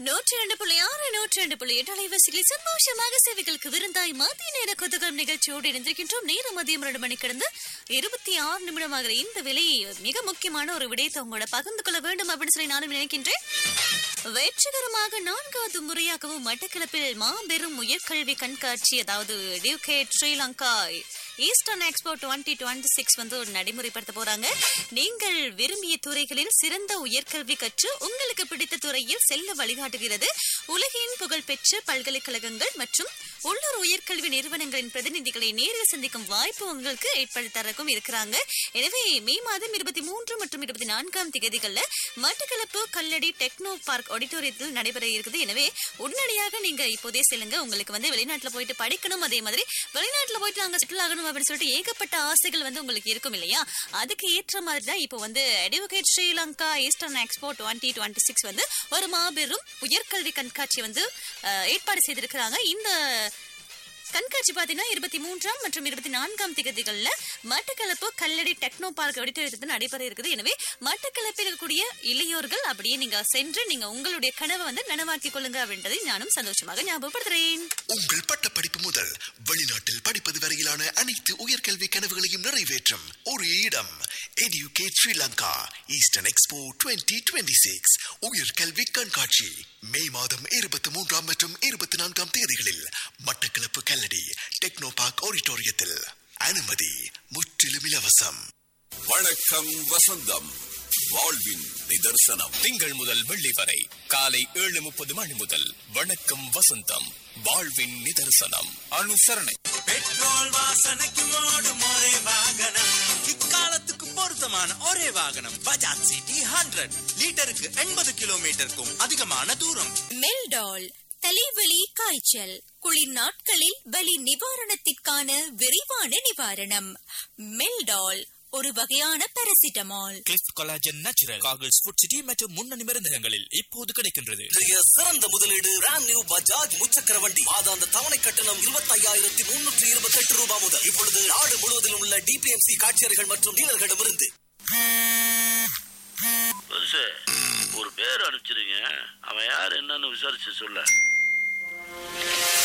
நூற்றி ரெண்டு புள்ளி ஆறு நூற்றி ரெண்டு புள்ளி எட்டு அலைவரிசைகளில் சந்தோஷமாக சேவைகளுக்கு விருந்தாய் மதிய நேர குதகம் நிகழ்ச்சியோடு இணைந்திருக்கின்றோம் நேரம் மதியம் ரெண்டு மணி கிடந்து இருபத்தி ஆறு நிமிடமாகிற இந்த விலை மிக முக்கியமான ஒரு விடயத்தை உங்களோட பகிர்ந்து கொள்ள வேண்டும் அப்படின்னு சொல்லி நானும் நினைக்கின்றேன் வெற்றிகரமாக நான்காவது முறையாகவும் மட்டக்களப்பில் மாபெரும் உயர்கல்வி கண்காட்சி அதாவது educate Sri Lanka eastern expo twenty twenty six வந்து ஒரு நடைமுறைப்படுத்த போறாங்க நீங்கள் விரும்பிய துறைகளில் சிறந்த உயர்கல்வி கற்று உங்களுக்கு பிடித்த துறையில் செல்ல வழிகாட்டுகிறது உலகின் புகழ்பெற்ற பல்கலைக்கழகங்கள் மற்றும் உள்ளூர் உயர்கல்வி நிறுவனங்களின் பிரதிநிதிகளை நேரில் சந்திக்கும் வாய்ப்பு உங்களுக்கு ஏற்படுத்தி தரக்கும் இருக்கிறாங்க எனவே மே மாதம் இருபத்தி மூன்று மற்றும் இருபத்தி நான்காம் திகதிகளில் மட்டக்களப்பு கல்லடி டெக்னோ பார்க் ஆடிட்டோரியத்தில் நடைபெற இருக்குது எனவே உடனடியாக நீங்க இப்போதே செல்லுங்க உங்களுக்கு வந்து வெளிநாட்டுல போயிட்டு படிக்கணும் அதே மாதிரி வெளிநாட்டுல போயிட்டு நாங்க செட்டில் ஆகணும் அப்படின்னு சொல்லிட்டு ஏகப்பட்ட ஆசைகள் வந்து உங்களுக்கு இருக்கும் இல்லையா அதுக்கு ஏற்ற மாதிரி தான் இப்போ வந்து educate Sri Lanka eastern expo twenty twenty six வந்து ஒரு மாபெரும் உயர்கல்வி கண்காட்சி வந்து அஹ், ஏற்பாடு செய்திருக்கிறாங்க இந்த கண்காட்சி பாத்தீங்கன்னா இருபத்தி மூன்றாம் மற்றும் இருபத்தி நான்காம் திகதிகள்ல மட்டக்களப்பு கல்லடி டெக்னோ பார்க் ஆடிட்டோரியத்தில் நடைபெற இருக்குது எனவே மட்டக்களப்பில் இருக்கக்கூடிய இளையோர்கள் அப்படியே நீங்க சென்று நீங்க உங்களுடைய கனவை வந்து நனவாக்கிக் கொள்ளுங்க அப்படின்றதை நானும் சந்தோஷமாக ஞாபகப்படுத்துறேன் உங்கள் பட்டப்படிப்பு முதல் வெளிநாட்டில் படிப்பது வரையிலான அனைத்து உயர்கல்வி கனவுகளையும் நிறைவேற்றும் ஒரே இடம் educate Sri Lanka eastern expo 2026 six உயர்கல்வி கண்காட்சி மே மாதம் இருபத்தி மூன்றாம் மற்றும் இருபத்தி நான்காம் தேதிகளில் மட்டக்களப்பு கல்லடி டெக்னோ பார்க் ஆடிட்டோரியத்தில் அனுமதி முற்றிலும் இலவசம் வணக்கம் வசந்தம் வாழ்வின் நிதர்சனம் திங்கள் முதல் வெள்ளி வரை காலை ஏழு முப்பது மணி முதல் வணக்கம் வசந்தம் வாழ்வின் நிதர்சனம் அனுசரணை பெட்ரோல் வாசனைக்கு ஓடும் ஒரே வாகனம் இக்காலத்துக்கு பொருத்தமான ஒரே வாகனம் பஜாஜ் சிட்டி ஹண்ட்ரட் லிட்டருக்கு எண்பது கிலோமீட்டருக்கும் அதிகமான தூரம் மெல்டால் தலைவலி காய்ச்சல் குளிர் நாட்களில் வலி நிவாரணத்திற்கான விரிவான நிவாரணம் மெல்டால் ஒரு வகையான பாராசிட்டமால் கிளிஃப் கொலாஜன் நேச்சுரல் காகிள்ஸ் ஃபுட் சிட்டி மற்றும் முன்னணி மருந்தகங்களில் இப்போது கிடைக்கின்றது சிறந்த முதலீடு பிராண்ட் நியூ பஜாஜ் முச்சக்கர வண்டி மாதாந்த தவணை கட்டணம் இருபத்தி ஐயாயிரத்தி முன்னூற்றி இருபத்தி எட்டு ரூபாய் முதல் இப்பொழுது நாடு முழுவதிலும் உள்ள டிபிஎம்சி காட்சியர்கள் மற்றும் டீலர்களிடமிருந்து பெருசு ஒரு பேர் அனுப்பிச்சிருங்க அவன் யார் என்னன்னு விசாரிச்சு சொல்ல